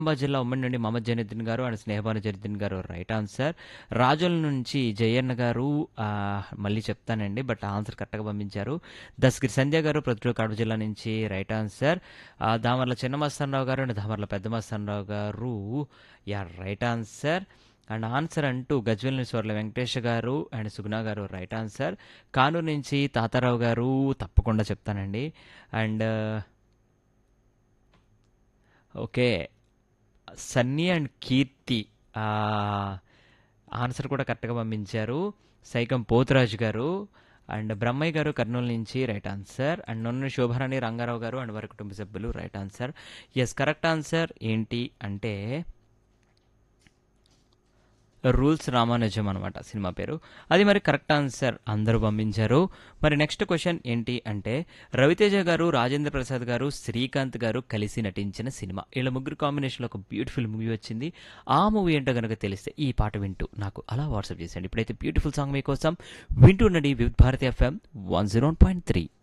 నిజామాబాద్ జిల్లా ఉమ్మడి నుండి మహమ్మద్ జైనుద్దీన్ గారు అండ్ స్నేహబాను జైనుద్దీన్ గారు రైట్ ఆన్సర్ రాజుల నుంచి జయన్న గారు ఆ, మళ్ళీ చెప్తానండి బట్ ఆన్సర్ కరెక్ట్గా పంపించారు దస్గిరి సంధ్య గారు ప్రతిరోజు కడప జిల్లా నుంచి రైట్ ఆన్సర్ ఆ, దామర్ల చిన్న మస్తానరావు గారు అండ్ దామర్ల పెద్ద Mastanarao garu yeah right answer and answer అంటూ గజ్వెల్ నుంచి స్వర్ల వెంకటేష్ గారు అండ్ సుగుణ గారు రైట్ ఆన్సర్ కానూరు నుంచి తాతారావు గారు తప్పకుండా చెప్తానండి and okay Sunny and Keerthi ఆ, ఆన్సర్ కూడా కరెక్ట్గా పంపించారు సైకం పోతురాజు గారు అండ్ బ్రహ్మయ్య గారు కర్నూలు నుంచి రైట్ ఆన్సర్ అండ్ నన్ను శోభారాణి రంగారావు గారు అండ్ వారి కుటుంబ సభ్యులు right answer yes correct answer ఏంటి అంటే రూల్స్ రామానుజం అనమాట సినిమా పేరు అది మరి కరెక్ట్ ఆన్సర్ అందరూ పంపించారు మరి నెక్స్ట్ క్వశ్చన్ ఏంటి అంటే రవితేజ గారు రాజేంద్ర ప్రసాద్ గారు శ్రీకాంత్ గారు కలిసి నటించిన సినిమా వీళ్ళ ముగ్గురు కాంబినేషన్లో ఒక బ్యూటిఫుల్ మూవీ వచ్చింది ఆ మూవీ ఏంటో కనుక తెలిస్తే ఈ పాట వింటూ నాకు అలా వాట్సాప్ చేసేయండి ఇప్పుడైతే బ్యూటిఫుల్ సాంగ్ మీకోసం వింటూ ఉండండి with Bharati FM one zero point three